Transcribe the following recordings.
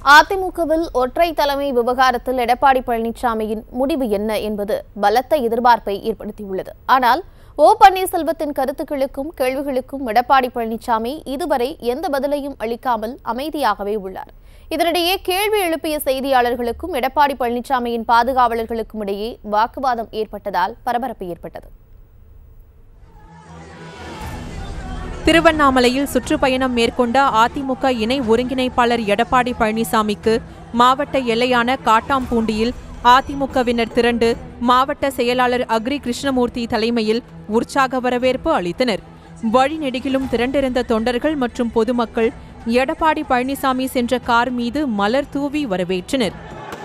அதிமுகவில் ஒற்றை தலைமை விவகாரத்தில் எடப்பாடி பழனிசாமியின் முடிவு என்ன என்பது பலத்த எதிர்பார்ப்பை ஏற்படுத்தியுள்ளது ஆனால் ஓ பன்னீர்செல்வத்தின் கருத்துக்களுக்கும் கேள்விகளுக்கும் எடப்பாடி பழனிசாமி இதுவரை எந்த பதிலையும் அளிக்காமல் அமைதியாகவே உள்ளார் இதனிடையே கேள்வி எழுப்பிய செய்தியாளர்களுக்கும் எடப்பாடி பழனிசாமியின் பாதுகாவலர்களுக்கும் இடையே வாக்குவாதம் ஏற்பட்டதால் பரபரப்பு ஏற்பட்டது திருவண்ணாமலையில் சுற்றுப்பயணம் மேற்கொண்ட அதிமுக இணை ஒருங்கிணைப்பாளர் எடப்பாடி பழனிசாமிக்கு மாவட்ட எல்லையான காட்டாம்பூண்டியில் அதிமுகவினர் திரண்டு மாவட்ட செயலாளர் அக்ரி கிருஷ்ணமூர்த்தி தலைமையில் உற்சாக வரவேற்பு அளித்தனர் வழிநெடுகிலும் திரண்டிருந்த தொண்டர்கள் மற்றும் பொதுமக்கள் எடப்பாடி பழனிசாமி சென்ற கார் மீது மலர் தூவி வரவேற்றனர்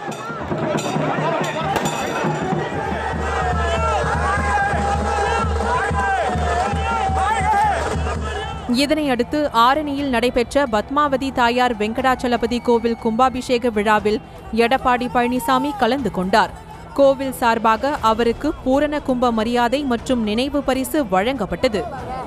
இதனையடுத்து ஆரணியில் நடைபெற்ற பத்மாவதி தாயார் வெங்கடாச்சலபதி கோவில் கும்பாபிஷேக விழாவில் எடப்பாடி பழனிசாமி கலந்து கொண்டார் கோவில் சார்பாக அவருக்கு பூரண கும்ப மரியாதை மற்றும் நினைவு பரிசு வழங்கப்பட்டது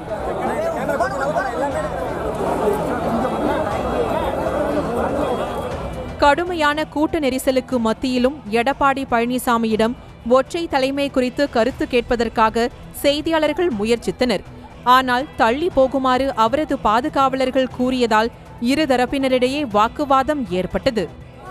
கடுமையான கூட்ட நெரிசலுக்கு மத்தியிலும் எடப்பாடி பழனிசாமியிடம் ஒற்றை தலைமை குறித்து கருத்து கேட்பதற்காக செய்தியாளர்கள் முயற்சித்தனர் ஆனால் தள்ளி போகுமாறு அவரது பாதுகாவலர்கள் கூறியதால் இருதரப்பினரிடையே வாக்குவாதம் ஏற்பட்டது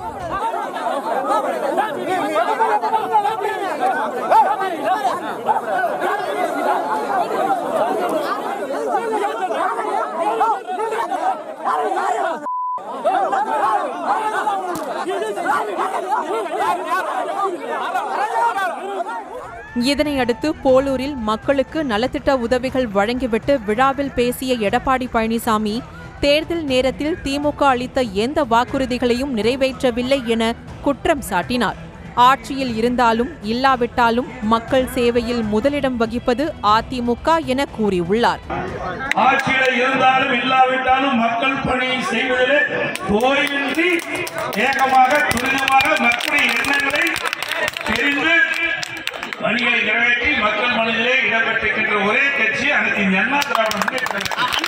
இதனையடுத்து போலூரில் மக்களுக்கு நலத்திட்ட உதவிகள் வழங்கிவிட்டு விழாவில் பேசிய எடப்பாடி பழனிசாமி தேர்தல் நேரத்தில் திமுக அளித்த எந்த வாக்குறுதிகளையும் நிறைவேற்றவில்லை என குற்றம் சாட்டினார் ஆட்சியில் இருந்தாலும் இல்லாவிட்டாலும் மக்கள் சேவையில் முதலிடம் வகிப்பது அதிமுக என கூறியுள்ளார் ஆட்சியில இருந்தாலும் இல்லாவிட்டாலும் மக்கள் பணியை செய்வதிலே ஓய்வின்றி ஏகமாக துரிதமாக மக்களின் எண்ணங்களை தெரிந்து பணிகளை நிறைவேற்றி மக்கள் மனதிலே இடம்பெற்றிருக்கின்ற ஒரே கட்சி அனைத்து இந்திய அண்ணா திராவிட முன்னேற்ற கழகம்.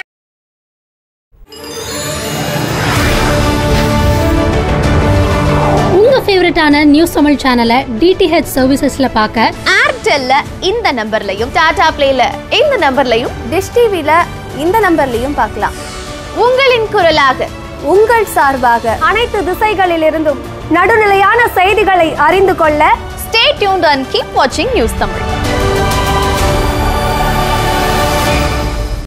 உங்க ஃபேவரட்டான நியூஸ் தமிழ் சேனலை டிடிஹெச் சர்வீசஸ்ல பார்க்க ஏர்டெல்ல இந்த நம்பர்லையும் டாடா பிளேல இந்த நம்பர்லையும் டிஷ் டிவில இந்த நம்பர்லையும் பார்க்கலாம் உங்களின் குரலாக உங்கள் சார்பாக அனைத்து திசைகளிலிருந்தும் நடுநிலையான செய்திகளை அறிந்து கொள்ள ஸ்டே டியூன்ட் அண்ட் கீப் வாட்சிங் நியூஸ் தமிழ்